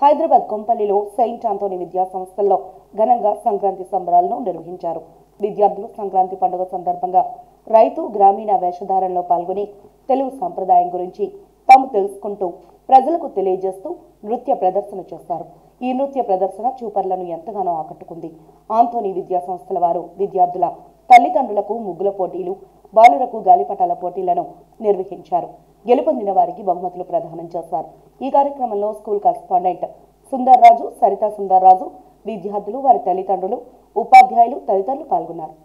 Hyderabad కొంపల్లిలో Saint Antony విద్యా సంస్థల్లో ఘనంగా సంక్రాంతి సంబరాలను నిర్వహించారు విద్యార్థులు సంక్రాంతి పండుగ సందర్భంగా రైతు గ్రామీణ వేషధారణలో పాల్గొని తెలుగు సంప్రదాయం గురించి తాము తెలుసుకుంటూ ప్రజలకు తెలియజేస్తూ నృత్య ప్రదర్శన చేస్తారు ఈ నృత్య ప్రదర్శన చూపర్లను ఎంతగానో ఆకట్టుకుంది ఆంటోనీ విద్యా సంస్థల వారు విద్యార్థుల తల్లిదండ్రులకు ముగ్గుల పోటీలు బాలురకు గాలిపటాల పోటీలను నిర్వహించారు గెలుపొందిన వారికి బహుమతులు ప్రదానం చేశారు ఈ కార్యక్రమంలో స్కూల్ కరెస్పాండెంట్ సుందర్రాజు సరితా సుందర్రాజు విద్యార్థులు వారి తల్లిదండ్రులు ఉపాధ్యాయులు తదితరులు పాల్గొన్నారు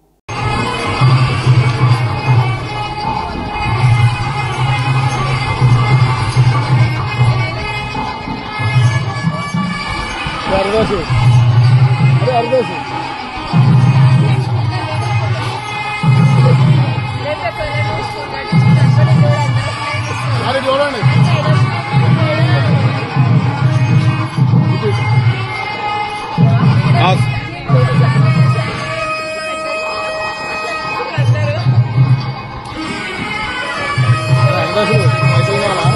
అరదోసు అరే అరదోసు మరి చూడండి అరదోసు పైసలు కావాలా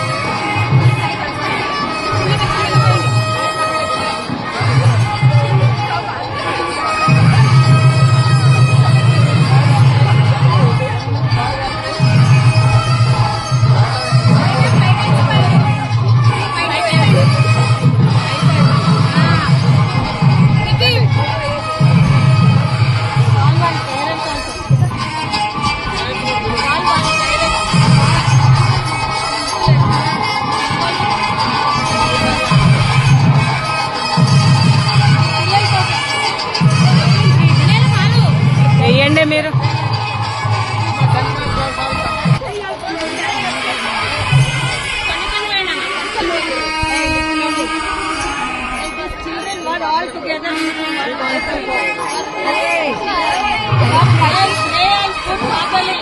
వెయ్యండి మీరు Children were all together. Hey. Play and put properly.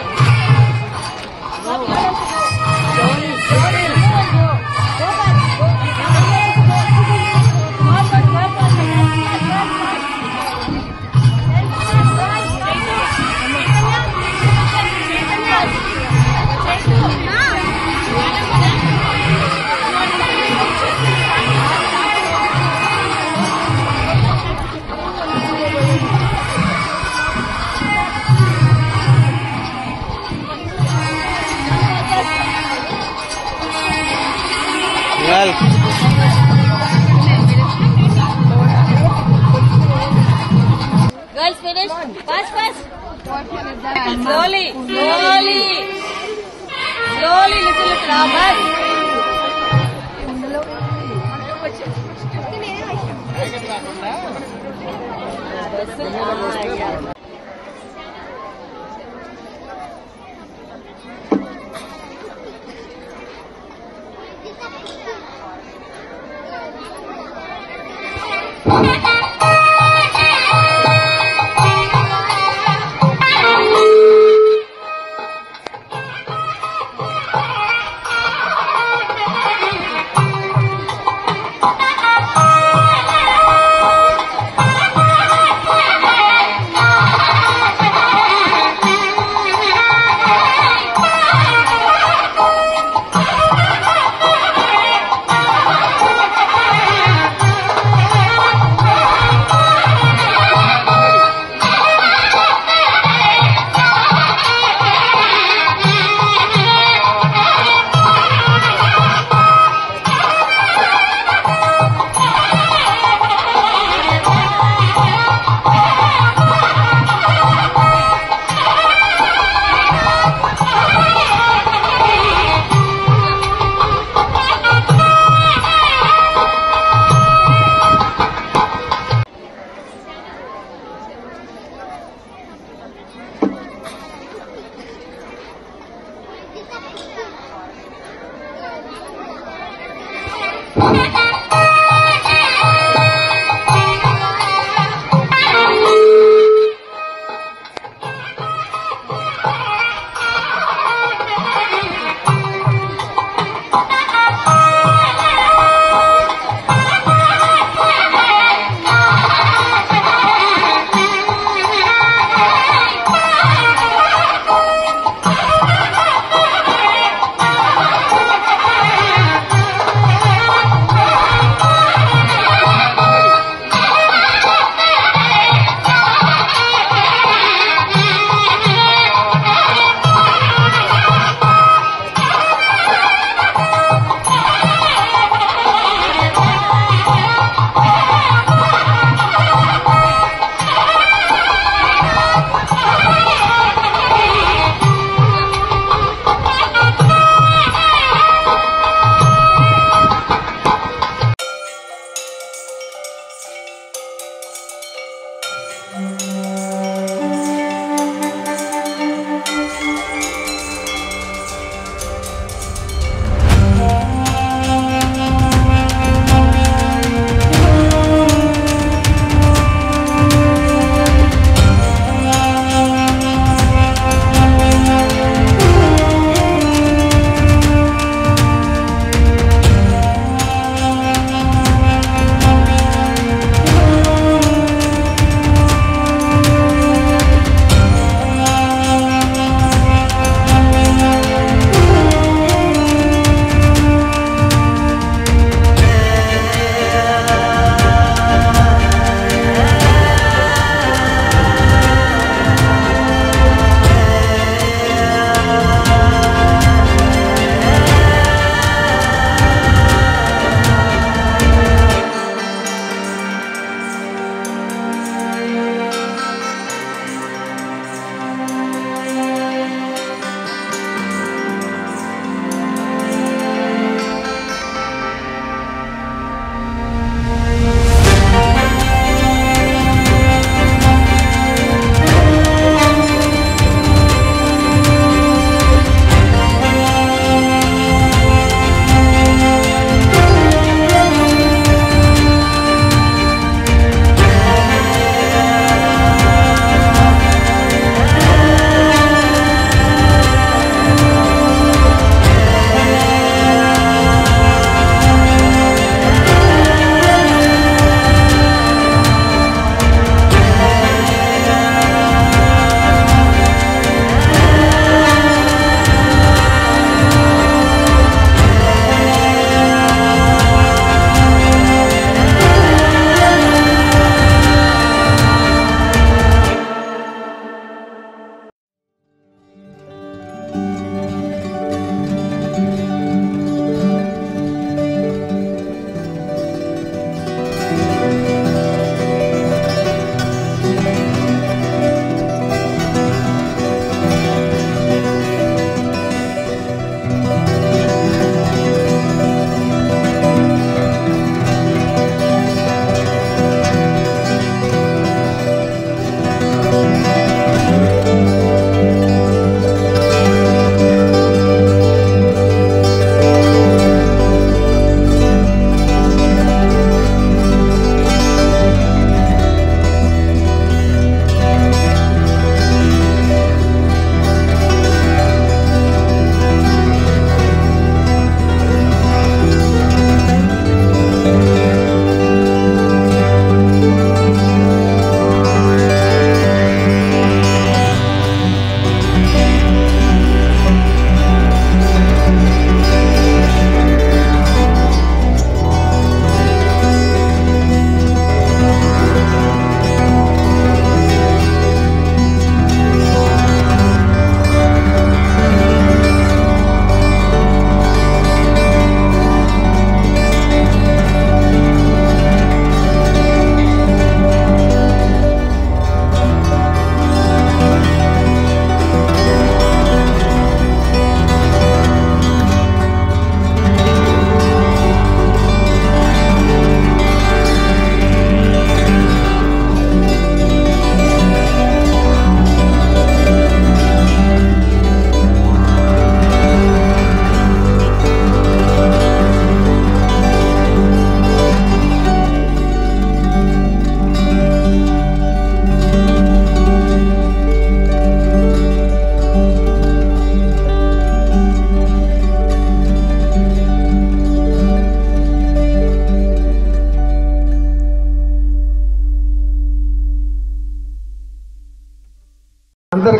Girls finish. Fast, fast. Slowly, slowly. Slowly, little, little. Ah, bas. Thank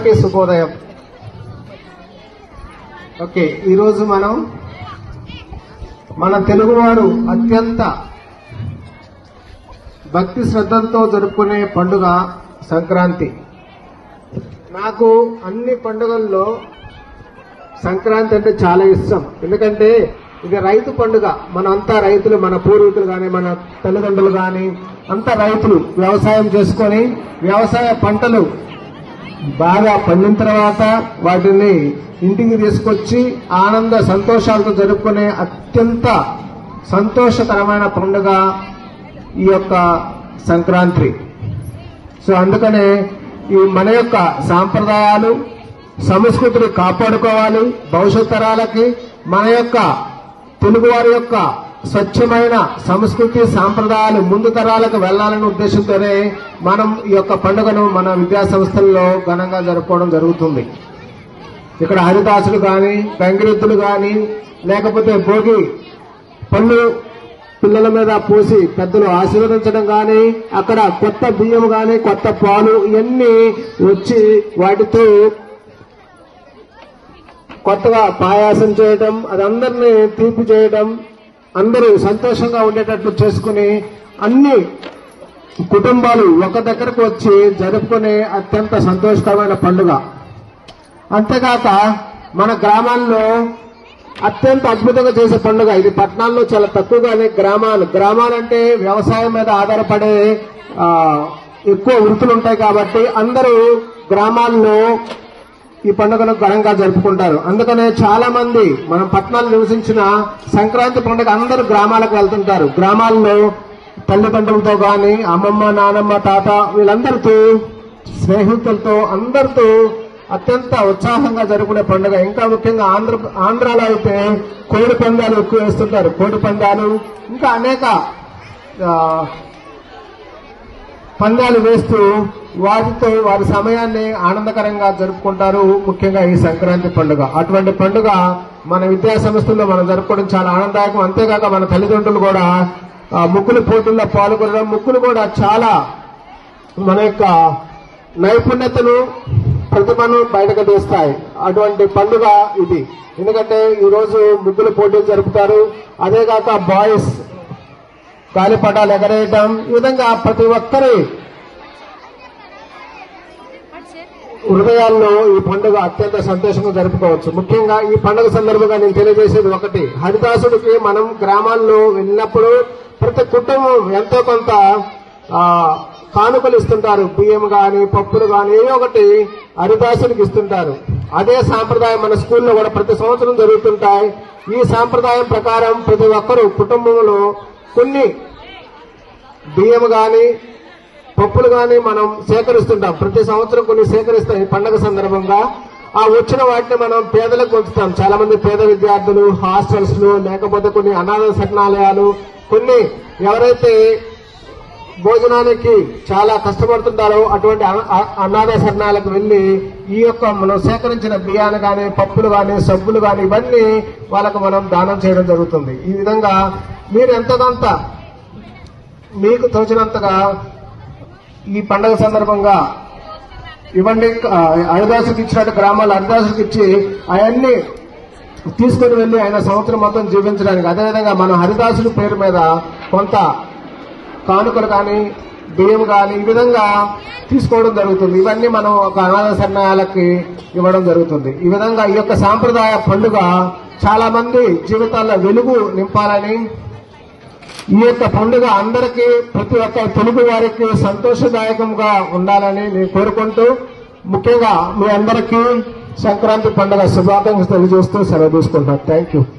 అందరికీ శుభోదయం ఓకే ఈరోజు మనం మన తెలుగువారు అత్యంత భక్తి శ్రద్ధలతో జరుపుకునే పండుగ సంక్రాంతి నాకు అన్ని పండుగల్లో సంక్రాంతి అంటే చాలా ఇష్టం ఎందుకంటే ఇది రైతు పండుగ మన అంతా రైతులు మన పూర్వీకులు కానీ మన తల్లిదండ్రులు కానీ అంతా రైతులు వ్యవసాయం చేసుకొని వ్యవసాయ పంటలు బాగా పండిన తర్వాత వాటిని ఇంటికి తీసుకొచ్చి ఆనంద సంతోషాలతో జరుపుకునే అత్యంత సంతోషకరమైన పండుగ ఈ యొక్క సంక్రాంతి సో అందుకనే ఈ మన యొక్క సాంప్రదాయాలు సంస్కృతిని కాపాడుకోవాలి భవిష్యత్ తరాలకి మన యొక్క తెలుగు వారి యొక్క స్వచ్ఛమైన సంస్కృతి సాంప్రదాయాలు ముందు తరాలకు వెళ్లాలనే ఉద్దేశంతోనే మనం ఈ యొక్క పండుగను మన విద్యా సంస్థల్లో ఘనంగా జరుపుకోవడం జరుగుతుంది ఇక్కడ హరిదాసులు కానీ గంగిరెద్దులు కానీ లేకపోతే భోగి పళ్ళు పిల్లల మీద పోసి పెద్దలు ఆశీర్వదించడం కానీ అక్కడ కొత్త బియ్యం కానీ కొత్త పాలు ఇవన్నీ వచ్చి వాటితో కొత్తగా పాయాసం చేయటం అది అందరినీ తీపి చేయటం అందరూ సంతోషంగా ఉండేటట్లు చేసుకుని అన్ని కుటుంబాలు ఒక దగ్గరకు వచ్చి జరుపుకునే అత్యంత సంతోషకరమైన పండుగ అంతేకాక మన గ్రామాల్లో అత్యంత అద్భుతంగా చేసే పండుగ ఇది పట్టణాల్లో చాలా తక్కువగానే గ్రామాలు గ్రామాలంటే వ్యవసాయం మీద ఆధారపడే ఆ, ఎక్కువ వృత్తులు ఉంటాయి కాబట్టి అందరూ గ్రామాల్లో ఈ పండుగను ఘనంగా జరుపుకుంటారు అందుకనే చాలా మంది మనం పట్టణాలు నివసించిన సంక్రాంతి పండుగ అందరూ గ్రామాలకు వెళ్తుంటారు గ్రామాల్లో తల్లిదండ్రులతో గాని అమ్మమ్మ నానమ్మ తాత వీళ్ళందరితో స్నేహితులతో అందరితో అత్యంత ఉత్సాహంగా జరుపుకునే పండుగ ఇంకా ముఖ్యంగా ఆంధ్ర ఆంధ్రాలో అయితే కోడి పందాలు ఎక్కువ వేస్తుంటారు కోడి పందాలు ఇంకా అనేక ఆ, పందాలు వేస్తూ వాటితో వారి సమయాన్ని ఆనందకరంగా జరుపుకుంటారు ముఖ్యంగా ఈ సంక్రాంతి పండుగ అటువంటి పండుగ మన విద్యా సంస్థల్లో మనం జరుపుకోవడం చాలా ఆనందదాయకం అంతేకాక మన తల్లిదండ్రులు కూడా ఆ, ముగ్గుల పోటీల్లో పాల్గొనడం ముగ్గులు కూడా చాలా మన యొక్క నైపుణ్యతను ప్రతిభను బయటకు తీస్తాయి అటువంటి పండుగ ఇది ఎందుకంటే ఈ రోజు ముగ్గుల పోటీలు జరుపుతారు అదే కాక బాయ్స్ గాలిపటాలు ఎగరేయటం ఈ విధంగా ప్రతి ఒక్కరి హృదయాల్లో ఈ పండుగ అత్యంత సంతోషంగా జరుపుకోవచ్చు ముఖ్యంగా ఈ పండుగ సందర్భంగా నేను తెలియజేసేది ఒకటి హరిదాసుడికి మనం గ్రామాల్లో వెళ్ళినప్పుడు ప్రతి కుటుంబం ఎంతో కొంత ఆ, కానుకలు ఇస్తుంటారు బియ్యం గాని పప్పులు గాని ఏదో ఒకటి హరిదాసుడికి ఇస్తుంటారు అదే సాంప్రదాయం మన స్కూల్లో కూడా ప్రతి సంవత్సరం జరుగుతుంటాయి ఈ సాంప్రదాయం ప్రకారం ప్రతి ఒక్కరూ కుటుంబంలో కొన్ని బియ్యం గాని పప్పులు గాని మనం సేకరిస్తుంటాం ప్రతి సంవత్సరం కొన్ని సేకరిస్తాం ఈ పండగ సందర్భంగా ఆ వచ్చిన వాటిని మనం పేదలకు పంచుతాం చాలా మంది పేద విద్యార్థులు హాస్టల్స్ లో లేకపోతే కొన్ని అనాథ శరణాలయాలు కొన్ని ఎవరైతే భోజనానికి చాలా కష్టపడుతుంటారో అటువంటి అన- అ- అనాథ శరణాలకు వెళ్లి ఈ యొక్క మనం సేకరించిన బియ్యాన్ని గాని పప్పులు గాని సబ్బులు గాని ఇవన్నీ వాళ్ళకు మనం దానం చేయడం జరుగుతుంది ఈ విధంగా మీరు ఎంతకంత మీకు తోచినంతగా ఈ పండగ సందర్భంగా ఇవ్వండి ఆ, హరిదాసుకి ఇచ్చినట్టు గ్రామాలు హరిదాసుకి ఇచ్చి అవన్నీ తీసుకుని వెళ్లి ఆయన సంవత్సరం మొత్తం జీవించడానికి అదేవిధంగా మన హరిదాసుడి పేరు మీద కొంత కానుకలు కానీ బియ్యం కానీ ఈ విధంగా తీసుకోవడం జరుగుతుంది ఇవన్నీ మనం ఒక అనాథ సన్నాయాలకి ఇవ్వడం జరుగుతుంది ఈ విధంగా ఈ యొక్క సాంప్రదాయ పండుగ చాలా మంది జీవితాల్లో వెలుగు నింపాలని ఈ యొక్క పండుగ అందరికీ ప్రతి ఒక్క తెలుగు వారికి సంతోషదాయకంగా ఉండాలని నేను కోరుకుంటూ ముఖ్యంగా మీ అందరికీ సంక్రాంతి పండుగ శుభాకాంక్షలు తెలియజేస్తూ సెలవు తీసుకుంటాను థ్యాంక్ యూ